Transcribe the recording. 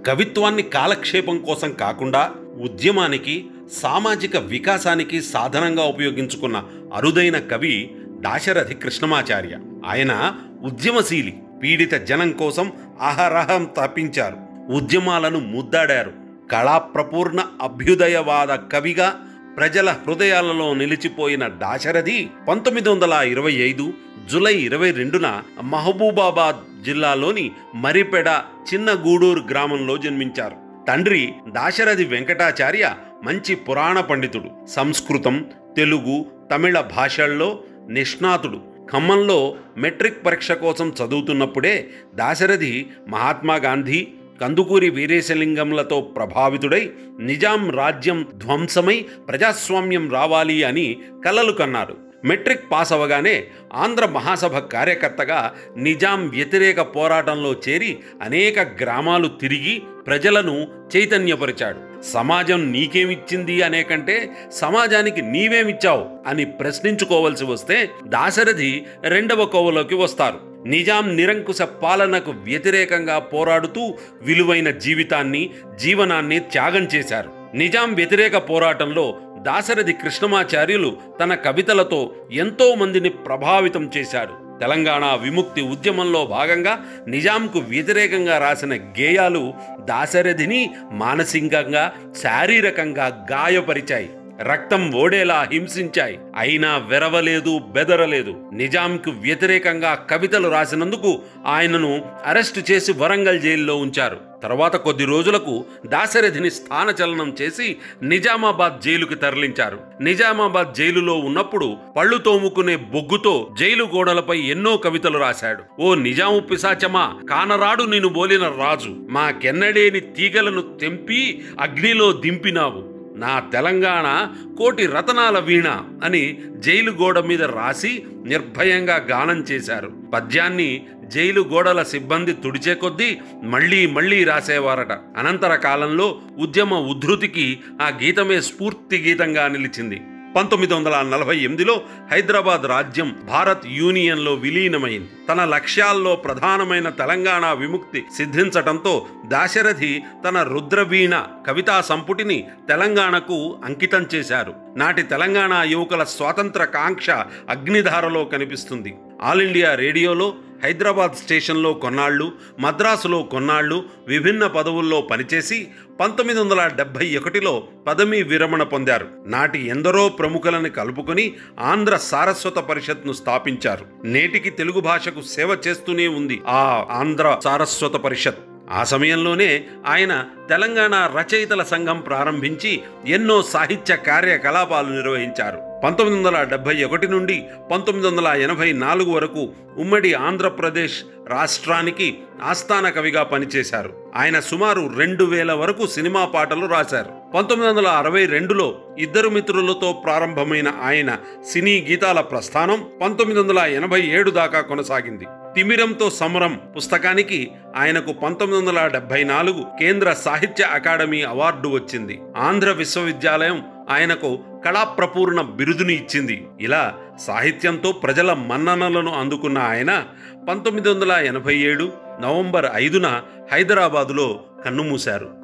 కవిత్వాన్ని కాలక్షేపం కోసం కాకుండా ఉద్యమానికి సామాజిక వికాసానికి సాధనంగా ఉపయోగించుకున్న అరుదైన కవి దాశరథి కృష్ణమాచార్య ఆయన ఉద్యమశీలి పీడిత జనం కోసం అహరహం తప్పించారు ఉద్యమాలను ముద్దాడారు కళాప్రపూర్ణ అభ్యుదయవాద కవిగా ప్రజల హృదయాలలో నిలిచిపోయిన దాశరథి పంతొమ్మిది వందల ఇరవై ఐదు జులై ఇరవై రెండున మహబూబాబాద్ జిల్లాలోని మరిపెడ చిన్న గూడూరు గ్రామంలో జన్మించారు తండ్రి దాశరథి వెంకటాచార్య మంచి పురాణ పండితుడు సంస్కృతం తెలుగు తమిళ భాషల్లో నిష్ణాతుడు ఖమ్మంలో మెట్రిక్ పరీక్ష కోసం చదువుతున్నప్పుడే దాశరథి మహాత్మా గాంధీ కందుకూరి వీరేశలింగంలతో ప్రభావితుడై నిజాం రాజ్యం ధ్వంసమై ప్రజాస్వామ్యం రావాలి అని కలలు కన్నారు మెట్రిక్ పాస్ అవగానే ఆంధ్ర మహాసభ కార్యకర్తగా నిజాం వ్యతిరేక పోరాటంలో చేరి అనేక గ్రామాలు తిరిగి ప్రజలను చైతన్యపరిచాడు సమాజం నీకేమిచ్చింది అనే కంటే సమాజానికి నీవేమిచ్చావు అని ప్రశ్నించుకోవలసి వస్తే దాశరథి రెండవ కోవలోకి వస్తారు నిజాం నిరంకుశ పాలనకు వ్యతిరేకంగా పోరాడుతూ విలువైన జీవితాన్ని జీవనాన్ని త్యాగం చేశారు నిజాం వ్యతిరేక పోరాటంలో దాశరథి కృష్ణమాచార్యులు తన కవితలతో ఎంతో మందిని ప్రభావితం చేశారు తెలంగాణ విముక్తి ఉద్యమంలో భాగంగా నిజాంకు వ్యతిరేకంగా రాసిన గేయాలు దాశరథిని మానసికంగా శారీరకంగా గాయపరిచాయి రక్తం ఓడేలా హింసించాయి అయినా వెరవలేదు బెదరలేదు నిజాంకు వ్యతిరేకంగా కవితలు రాసినందుకు ఆయనను అరెస్టు చేసి వరంగల్ జైల్లో ఉంచారు తర్వాత కొద్ది రోజులకు దాశరథిని స్థానచలనం చేసి నిజామాబాద్ జైలుకి తరలించారు నిజామాబాద్ జైలులో ఉన్నప్పుడు పళ్ళు తోముకునే బొగ్గుతో జైలు గోడలపై ఎన్నో కవితలు రాశాడు ఓ నిజాము పిశాచమా కానరాడు నిన్ను బోలిన రాజు మా కెన్నడేని తీగలను తెంపి అగ్నిలో దింపినావు నా తెలంగాణ కోటి రతనాల వీణ అని జైలు గోడ మీద రాసి నిర్భయంగా గానం చేశారు పద్యాన్ని జైలు గోడల సిబ్బంది తుడిచే కొద్దీ మళ్ళీ మళ్ళీ రాసేవారట అనంతర కాలంలో ఉద్యమ ఉద్ధృతికి ఆ గీతమే స్ఫూర్తి గీతంగా నిలిచింది పంతొమ్మిది వందల నలభై ఎనిమిదిలో హైదరాబాద్ రాజ్యం భారత్ యూనియన్లో విలీనమైంది తన లక్ష్యాల్లో ప్రధానమైన తెలంగాణ విముక్తి సిద్ధించటంతో దాశరథి తన రుద్రవీణ కవితా సంపుటిని తెలంగాణకు అంకితం చేశారు నాటి తెలంగాణ యువకుల స్వాతంత్ర కాంక్ష అగ్నిధారలో కనిపిస్తుంది ఆల్ ఇండియా రేడియోలో హైదరాబాద్ స్టేషన్లో కొన్నాళ్ళు మద్రాసులో కొన్నాళ్ళు విభిన్న పదవుల్లో పనిచేసి పంతొమ్మిది వందల డెబ్భై ఒకటిలో పదవీ విరమణ పొందారు నాటి ఎందరో ప్రముఖులను కలుపుకొని ఆంధ్ర సారస్వత పరిషత్ను స్థాపించారు నేటికి తెలుగు భాషకు సేవ చేస్తూనే ఉంది ఆ ఆంధ్ర సారస్వత పరిషత్ ఆ సమయంలోనే ఆయన తెలంగాణ రచయితల సంఘం ప్రారంభించి ఎన్నో సాహిత్య కార్యకలాపాలు నిర్వహించారు పంతొమ్మిది వందల డెబ్బై ఒకటి నుండి పంతొమ్మిది వందల ఎనభై నాలుగు వరకు ఉమ్మడి ఆంధ్రప్రదేశ్ రాష్ట్రానికి ఆస్థాన కవిగా పనిచేశారు ఆయన సుమారు రెండు వేల వరకు సినిమా పాటలు రాశారు పంతొమ్మిది వందల అరవై రెండులో ఇద్దరు మిత్రులతో ప్రారంభమైన ఆయన సినీ గీతాల ప్రస్థానం పంతొమ్మిది వందల ఎనభై ఏడు దాకా కొనసాగింది తిమిరంతో సమరం పుస్తకానికి ఆయనకు పంతొమ్మిది వందల డెబ్బై నాలుగు కేంద్ర సాహిత్య అకాడమీ అవార్డు వచ్చింది ఆంధ్ర విశ్వవిద్యాలయం ఆయనకు కళాప్రపూర్ణ బిరుదుని ఇచ్చింది ఇలా సాహిత్యంతో ప్రజల మన్ననలను అందుకున్న ఆయన పంతొమ్మిది వందల ఎనభై ఏడు నవంబర్ ఐదున హైదరాబాదులో కన్నుమూశారు